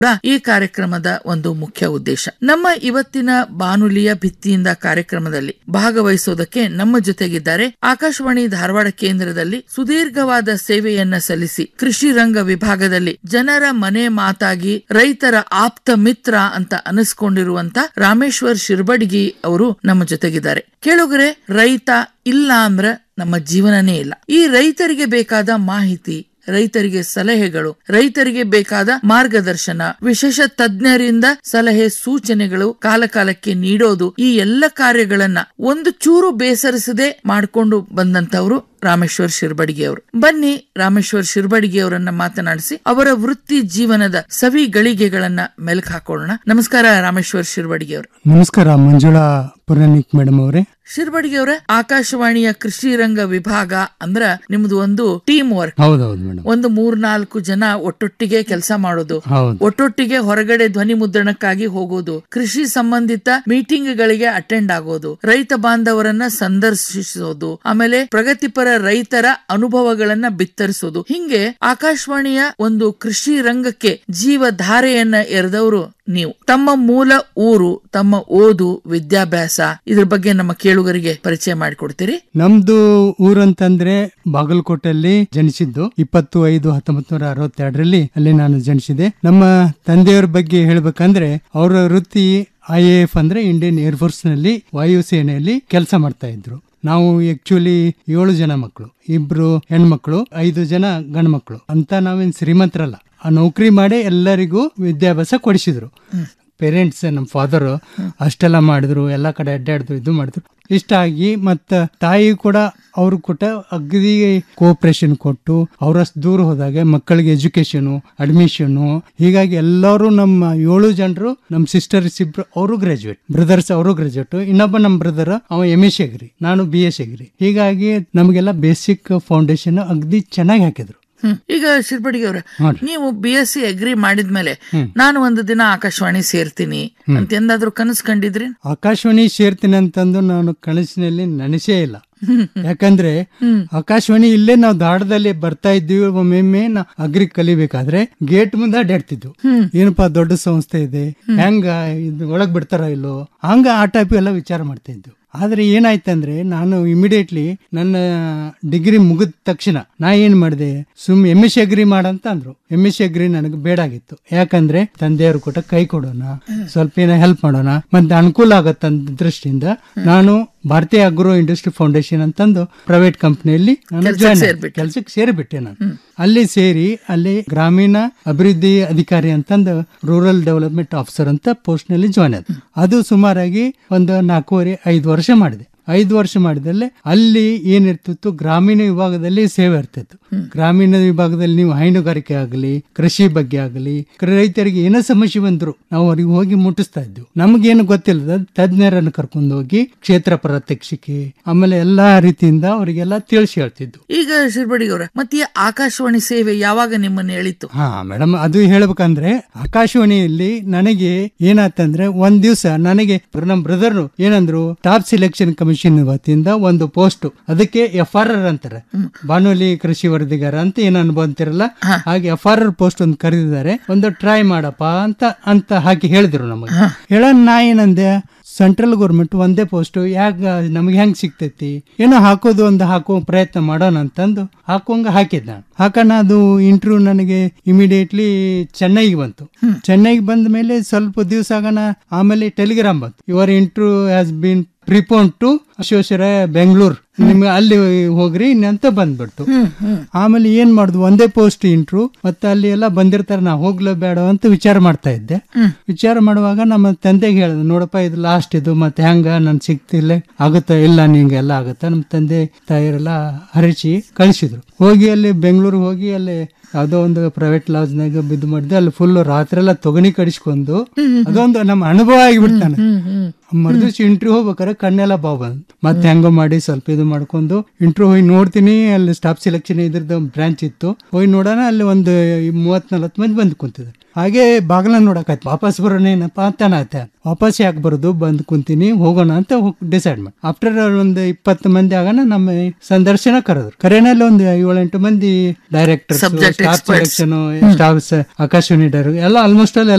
ಈ ಕಾರ್ಯಕ್ರಮದ ಒಂದು ಮುಖ್ಯ ಉದ್ದೇಶ ನಮ್ಮ ಇವತ್ತಿನ ಬಾನುಲಿಯ ಭಿತ್ತಿಯಿಂದ ಕಾರ್ಯಕ್ರಮದಲ್ಲಿ ಭಾಗವಹಿಸೋದಕ್ಕೆ ನಮ್ಮ ಜೊತೆಗಿದ್ದಾರೆ ಆಕಾಶವಾಣಿ ಧಾರವಾಡ ಕೇಂದ್ರದಲ್ಲಿ ಸುದೀರ್ಘವಾದ ಸೇವೆಯನ್ನ ಸಲ್ಲಿಸಿ ಕೃಷಿ ರಂಗ ವಿಭಾಗದಲ್ಲಿ ಜನರ ಮನೆ ಮಾತಾಗಿ ರೈತರ ಆಪ್ತ ಮಿತ್ರ ಅಂತ ಅನಿಸ್ಕೊಂಡಿರುವಂತ ರಾಮೇಶ್ವರ್ ಶಿರ್ಬಡ್ಗಿ ಅವರು ನಮ್ಮ ಜೊತೆಗಿದ್ದಾರೆ ಕೇಳುಗರೆ ರೈತ ಇಲ್ಲ ಅಂದ್ರ ನಮ್ಮ ಜೀವನನೇ ಇಲ್ಲ ಈ ರೈತರಿಗೆ ಬೇಕಾದ ಮಾಹಿತಿ ರೈತರಿಗೆ ಸಲಹೆಗಳು ರೈತರಿಗೆ ಬೇಕಾದ ಮಾರ್ಗದರ್ಶನ ವಿಶೇಷ ತಜ್ಞರಿಂದ ಸಲಹೆ ಸೂಚನೆಗಳು ಕಾಲಕಾಲಕ್ಕೆ ನೀಡೋದು ಈ ಎಲ್ಲ ಕಾರ್ಯಗಳನ್ನ ಒಂದು ಚೂರು ಬೇಸರಿಸದೆ ಮಾಡ್ಕೊಂಡು ಬಂದಂತವರು ರಾಮೇಶ್ವರ್ ಶಿರ್ಬಡಿಗೆ ಅವರು ಬನ್ನಿ ರಾಮೇಶ್ವರ್ ಶಿರ್ಬಡಿಗೆ ಅವರನ್ನ ಮಾತನಾಡಿಸಿ ಅವರ ವೃತ್ತಿ ಜೀವನದ ಸವಿ ಗಳಿಗೆಗಳನ್ನ ಮೆಲುಕು ಹಾಕೊಳ್ಳೋಣ ನಮಸ್ಕಾರ ರಾಮೇಶ್ವರ್ ಶಿರ್ಬಡಿಗೆ ಅವರು ನಮಸ್ಕಾರ ಮಂಜುಳಾ ಪುರಾಣಿಕ್ ಮೇಡಮ್ ಅವರೇ ಶಿರ್ಬಡಿಗೆ ಅವರೇ ಆಕಾಶವಾಣಿಯ ಕೃಷಿ ರಂಗ ವಿಭಾಗ ಅಂದ್ರ ನಿಮ್ದು ಒಂದು ಟೀಮ್ ವರ್ಕ್ ಹೌದೌದು ಮೇಡಮ್ ಒಂದು ಮೂರ್ನಾಲ್ಕು ಜನ ಒಟ್ಟೊಟ್ಟಿಗೆ ಕೆಲಸ ಮಾಡೋದು ಹೌದು ಒಟ್ಟೊಟ್ಟಿಗೆ ಹೊರಗಡೆ ಧ್ವನಿ ಮುದ್ರಣಕ್ಕಾಗಿ ಹೋಗೋದು ಕೃಷಿ ಸಂಬಂಧಿತ ಮೀಟಿಂಗ್ ಗಳಿಗೆ ಅಟೆಂಡ್ ಆಗೋದು ರೈತ ಬಾಂಧವರನ್ನ ಸಂದರ್ಶಿಸೋದು ಆಮೇಲೆ ಪ್ರಗತಿಪರ ರೈತರ ಅನುಭವಗಳನ್ನ ಬಿತ್ತರಿಸೋದು ಹಿಂಗೆ ಆಕಾಶವಾಣಿಯ ಒಂದು ಕೃಷಿ ರಂಗಕ್ಕೆ ಜೀವಧಾರೆಯನ್ನ ಎರೆದವರು ನೀವು ತಮ್ಮ ಮೂಲ ಊರು ತಮ್ಮ ಓದು ವಿದ್ಯಾಭ್ಯಾಸ ಇದ್ರ ಬಗ್ಗೆ ನಮ್ಮ ಕೇಳುಗರಿಗೆ ಪರಿಚಯ ಮಾಡಿಕೊಡ್ತೀರಿ ನಮ್ದು ಊರಂತಂದ್ರೆ ಬಾಗಲಕೋಟೆಯಲ್ಲಿ ಜನಿಸಿದ್ದು ಇಪ್ಪತ್ತು ಐದು ಹತ್ತೊಂಬತ್ ನೂರ ಅರವತ್ತೆರಡರಲ್ಲಿ ಅಲ್ಲಿ ನಾನು ಜನಿಸಿದೆ ನಮ್ಮ ತಂದೆಯವರ ಬಗ್ಗೆ ಹೇಳ್ಬೇಕಂದ್ರೆ ಅವರ ವೃತ್ತಿ ಐ ಎ ಎಫ್ ಅಂದ್ರೆ ಇಂಡಿಯನ್ ಏರ್ಫೋರ್ಸ್ ನಲ್ಲಿ ವಾಯುಸೇನೆಯಲ್ಲಿ ಕೆಲಸ ಮಾಡ್ತಾ ಇದ್ರು ನಾವು ಆಕ್ಚುಲಿ ಏಳು ಜನ ಮಕ್ಕಳು ಇಬ್ರು ಹೆಣ್ಮಕ್ಳು ಐದು ಜನ ಗಂಡು ಮಕ್ಕಳು ಅಂತ ನಾವೇನ್ ಶ್ರೀಮಂತರಲ್ಲ ಆ ನೌಕರಿ ಮಾಡಿ ಎಲ್ಲರಿಗೂ ವಿದ್ಯಾಭ್ಯಾಸ ಕೊಡಿಸಿದ್ರು ಪೇರೆಂಟ್ಸ್ ನಮ್ಮ ಫಾದರ್ ಅಷ್ಟೆಲ್ಲ ಮಾಡಿದ್ರು ಎಲ್ಲ ಕಡೆ ಅಡ್ಡಾಡಿದ್ರು ಇದು ಮಾಡಿದ್ರು ಇಷ್ಟ ಆಗಿ ಮತ್ತ ತಾಯಿ ಕೂಡ ಅವ್ರು ಕೊಟ್ಟ ಅಗದಿ ಕೋಆಪರೇಷನ್ ಕೊಟ್ಟು ಅವರಷ್ಟು ದೂರ ಹೋದಾಗ ಮಕ್ಕಳಿಗೆ ಎಜುಕೇಶನು ಅಡ್ಮಿಷನು ಹೀಗಾಗಿ ಎಲ್ಲರೂ ನಮ್ಮ ಏಳು ಜನರು ನಮ್ಮ ಸಿಸ್ಟರ್ಸ್ ಇಬ್ರು ಅವರು ಗ್ರಾಜುಯೇಟ್ ಬ್ರದರ್ಸ್ ಅವರು ಗ್ರಾಜುಯೇಟ್ ಇನ್ನೊಬ್ಬ ನಮ್ಮ ಬ್ರದರ್ ಅವ ಎಮ್ ಎಸ್ ಅಗ್ರಿ ನಾನು ಬಿ ಎಸ್ ಅಗ್ರಿ ಹೀಗಾಗಿ ನಮಗೆಲ್ಲ ಬೇಸಿಕ್ ಫೌಂಡೇಶನ್ ಅಗದಿ ಚೆನ್ನಾಗಿ ಹಾಕಿದ್ರು ಹ್ಮ್. ಈಗ ಶಿರ್ಬಡಿಗೆ ಅವ್ರೆ ನೋಡ್ರಿ. ನೀವು ಬಿ ಎಸ್ ಸಿ ಅಗ್ರಿ ಮಾಡಿದ್ಮೇಲೆ ನಾನು ಒಂದು ದಿನ ಆಕಾಶವಾಣಿ ಸೇರ್ತೀನಿ ಅಂತ ಎಂದಾದ್ರೂ ಕನಸು ಕಂಡಿದ್ರಿ ಆಕಾಶವಾಣಿ ಸೇರ್ತೀನಿ ಅಂತಂದು ನಾನು ಕನಸಿನಲ್ಲಿ ನೆನೆಸೇ ಇಲ್ಲ ಯಾಕಂದ್ರೆ ಆಕಾಶವಾಣಿ ಇಲ್ಲೇ ನಾವು ದಾಡದಲ್ಲಿ ಬರ್ತಾ ಇದ್ದೀವಿ ಒಮ್ಮೊಮ್ಮೆ ನಾ ಅಗ್ರಿ ಕಲಿಬೇಕಾದ್ರೆ ಗೇಟ್ ಮುಂದೆ ಅಡ್ಡಾಡ್ತಿದ್ವು ಏನಪ್ಪಾ ದೊಡ್ಡ ಸಂಸ್ಥೆ ಇದೆ ಹೆಂಗ ಇದು ಒಳಗ್ ಬಿಡ್ತಾರ ಇಲ್ಲೋ ಹಂಗ ಆ ಟೈಪ್ ಎಲ್ಲ ವಿಚಾರ ಮಾಡ್ತಾ ಇದ್ವು ಆದ್ರೆ ಏನಾಯ್ತಂದ್ರೆ ನಾನು ಇಮಿಡಿಯೇಟ್ಲಿ ನನ್ನ ಡಿಗ್ರಿ ಮುಗಿದ ತಕ್ಷಣ ನಾ ಏನ್ ಮಾಡಿದೆ ಸುಮ್ ಎಮ್ ಎಸ್ ಅಗ್ರಿ ಮಾಡಂತ ಅಂದ್ರು ಎಮ್ ಎಸ್ ಅಗ್ರಿ ನನಗೆ ಬೇಡಾಗಿತ್ತು ಯಾಕಂದ್ರೆ ತಂದೆಯವರು ಕೂಡ ಕೈ ಕೊಡೋಣ ಸ್ವಲ್ಪ ಏನೋ ಹೆಲ್ಪ್ ಮಾಡೋಣ ಮತ್ತೆ ಅನುಕೂಲ ಆಗತ್ತಂತ ದೃಷ್ಟಿಯಿಂದ ನಾನು ಭಾರತೀಯ ಅಗ್ರೋ ಇಂಡಸ್ಟ್ರಿ ಫೌಂಡೇಶನ್ ಅಂತಂದು ಪ್ರೈವೇಟ್ ಕಂಪನಿಯಲ್ಲಿ ನಾನು ಜಾಯ್ನ್ ಕೆಲ್ಸಕ್ಕೆ ಸೇರಿಬಿಟ್ಟೆ ನಾನು ಅಲ್ಲಿ ಸೇರಿ ಅಲ್ಲಿ ಗ್ರಾಮೀಣ ಅಭಿವೃದ್ಧಿ ಅಧಿಕಾರಿ ಅಂತಂದು ರೂರಲ್ ಡೆವಲಪ್ಮೆಂಟ್ ಆಫೀಸರ್ ಅಂತ ಪೋಸ್ಟ್ ನಲ್ಲಿ ಜಾಯ್ನ್ ಆದ ಅದು ಸುಮಾರಾಗಿ ಒಂದು ನಾಲ್ಕೂವರೆ ಐದು ವರ್ಷ ಮಾಡಿದೆ ಐದು ವರ್ಷ ಮಾಡಿದಲ್ಲಿ ಅಲ್ಲಿ ಏನಿರ್ತಿತ್ತು ಗ್ರಾಮೀಣ ವಿಭಾಗದಲ್ಲಿ ಸೇವೆ ಇರ್ತಿತ್ತು ಗ್ರಾಮೀಣ ವಿಭಾಗದಲ್ಲಿ ನೀವು ಹೈನುಗಾರಿಕೆ ಆಗಲಿ ಕೃಷಿ ಬಗ್ಗೆ ಆಗಲಿ ರೈತರಿಗೆ ಏನೋ ಸಮಸ್ಯೆ ಬಂದ್ರು ನಾವು ಅವ್ರಿಗೆ ಹೋಗಿ ಮುಟ್ಟಿಸ್ತಾ ಇದ್ವಿ ನಮಗೇನು ಗೊತ್ತಿಲ್ಲದ ತಜ್ಞರನ್ನು ಕರ್ಕೊಂಡು ಹೋಗಿ ಕ್ಷೇತ್ರ ಪ್ರಾತ್ಯಕ್ಷಿಕೆ ಆಮೇಲೆ ಎಲ್ಲಾ ರೀತಿಯಿಂದ ಅವರಿಗೆಲ್ಲ ತಿಳಿಸಿ ಹೇಳ್ತಿದ್ವು ಈಗ ಶಿರ್ಬಡಿಗೆ ಅವ್ರೆ ಮತ್ತೆ ಈ ಆಕಾಶವಾಣಿ ಸೇವೆ ಯಾವಾಗ ನಿಮ್ಮನ್ನ ಎಳಿತು ಹಾ ಮೇಡಮ್ ಅದು ಹೇಳ್ಬೇಕಂದ್ರೆ ಆಕಾಶವಾಣಿಯಲ್ಲಿ ನನಗೆ ಏನಾತಂದ್ರೆ ಒಂದ್ ದಿವಸ ನನಗೆ ನಮ್ಮ ಬ್ರದರ್ ಏನಂದ್ರು ಟಾಪ್ ಸೆಲೆಕ್ಷನ್ ಕಮಿಷನ್ ವತಿಯಿಂದ ಒಂದು ಪೋಸ್ಟ್ ಅದಕ್ಕೆ ಎಫ್ ಆರ್ ಆರ್ ಅಂತಾರೆ ಬಾನುಲಿ ಕೃಷಿ ವರದಿಗಾರ ಅಂತ ಏನ್ ಅನ್ಬೋ ಅಂತಿರಲ್ಲ ಹಾಗೆ ಎಫ್ ಆರ್ ಆರ್ ಪೋಸ್ಟ್ ಒಂದು ಕರೆದಿದ್ದಾರೆ ಒಂದು ಟ್ರೈ ಮಾಡಪ್ಪ ಅಂತ ಅಂತ ಹಾಕಿ ಹೇಳಿದ್ರು ನಮಗೆ ಹೇಳ ನಾ ಏನಂದೆ ಸೆಂಟ್ರಲ್ ಗೌರ್ಮೆಂಟ್ ಒಂದೇ ಪೋಸ್ಟ್ ಯಾಕ ನಮಗೆ ಹೆಂಗ್ ಸಿಗ್ತೈತಿ ಏನೋ ಹಾಕೋದು ಒಂದು ಹಾಕೋ ಪ್ರಯತ್ನ ಮಾಡೋಣ ಅಂತಂದು ಹಾಕೋಂಗ ಹಾಕಿದ್ ನಾನು ಹಾಕೋಣ ಅದು ಇಂಟರ್ವ್ಯೂ ನನಗೆ ಇಮಿಡಿಯೇಟ್ಲಿ ಚೆನ್ನೈಗೆ ಬಂತು ಚೆನ್ನೈಗೆ ಬಂದ ಮೇಲೆ ಸ್ವಲ್ಪ ದಿವಸ ಆಗೋಣ ಆಮೇಲೆ ಟೆಲಿಗ್ರಾಮ್ ಬಂತು your interview has been prepone to ಅಶೋಶರ ಬೆಂಗಳೂರು ನಿಮ್ಗೆ ಅಲ್ಲಿ ಹೋಗ್ರಿ ಅಂತ ಬಂದ್ಬಿಡ್ತು ಆಮೇಲೆ ಏನ್ ಮಾಡುದು ಒಂದೇ ಪೋಸ್ಟ್ ಇಂಟ್ರು ಮತ್ತೆ ಅಲ್ಲಿ ಎಲ್ಲ ಬಂದಿರ್ತಾರೆ ನಾ ಹೋಗ್ಲೋ ಬೇಡ ಅಂತ ವಿಚಾರ ಮಾಡ್ತಾ ಇದ್ದೆ ವಿಚಾರ ಮಾಡುವಾಗ ನಮ್ಮ ತಂದೆಗೆ ಹೇಳಿದೆ ನೋಡಪ್ಪ ಇದು ಲಾಸ್ಟ್ ಇದು ಮತ್ತೆ ಹೆಂಗ ನನ್ ಸಿಗ್ತಿಲ್ಲ ಆಗುತ್ತಾ ಇಲ್ಲ ನಿಂಗೆ ಎಲ್ಲ ಆಗುತ್ತಾ ನಮ್ಮ ತಂದೆ ತಾಯಿಯರೆಲ್ಲ ಹರಿಸಿ ಕಳಿಸಿದ್ರು ಹೋಗಿ ಅಲ್ಲಿ ಬೆಂಗಳೂರು ಹೋಗಿ ಅಲ್ಲಿ ಯಾವ್ದೋ ಒಂದು ಪ್ರೈವೇಟ್ ಲಾಡ್ಜ್ನಾಗ ಬಿದ್ದು ಮಾಡಿದೆ ಅಲ್ಲಿ ಫುಲ್ ರಾತ್ರಿ ಎಲ್ಲ ತೊಗಣಿ ಕಡಿಸ್ಕೊಂಡು ಅದೊಂದು ನಮ್ಮ ಅನುಭವ ಆಗಿಬಿಡ್ತಾನೆ ಮರುದಿವ್ಸ ಇಂಟರ್ವ್ಯೂ ಹೋಗ್ಬೇಕಾರೆ ಕಣ್ಣೆಲ್ಲ ಬಾವು ಬಂತು ಮತ್ತೆ ಹೆಂಗೋ ಮಾಡಿ ಸ್ವಲ್ಪ ಇದು ಮಾಡ್ಕೊಂಡು ಇಂಟರ್ವ್ಯೂ ಹೋಗಿ ನೋಡ್ತೀನಿ ಅಲ್ಲಿ ಸ್ಟಾಫ್ ಸೆಲೆಕ್ಷನ್ ಇದ್ರದ್ದು ಬ್ರಾಂಚ್ ಇತ್ತು ಹೋಗಿ ನೋಡೋಣ ಅಲ್ಲಿ ಒಂದು ಮೂವತ್ ನಲ್ವತ್ತು ಮಂದಿ ಬಂದು ಕುಂತಿದ್ರು ಹಾಗೆ ಬಾಗಲ ನೋಡಕಾಯ್ತು ವಾಪಸ್ ಬರೋಣ ಏನಪ್ಪ ಅಂತ ಆಯ್ತು ವಾಪಸ್ ಯಾಕೆ ಬರೋದು ಬಂದು ಕುಂತೀನಿ ಹೋಗೋಣ ಅಂತ ಡಿಸೈಡ್ ಮಾಡಿ ಆಫ್ಟರ್ ಒಂದು ಇಪ್ಪತ್ತು ಮಂದಿ ಆಗೋಣ ನಮ್ಮ ಸಂದರ್ಶನ ಕರೆದ್ರು ಕರೆನಲ್ಲಿ ಒಂದು ಏಳೆಂಟು ಮಂದಿ director Subject staff experts. Selection staff Akashvani director ಎಲ್ಲ ಆಲ್ಮೋಸ್ಟ್ ಅಲ್ಲಿ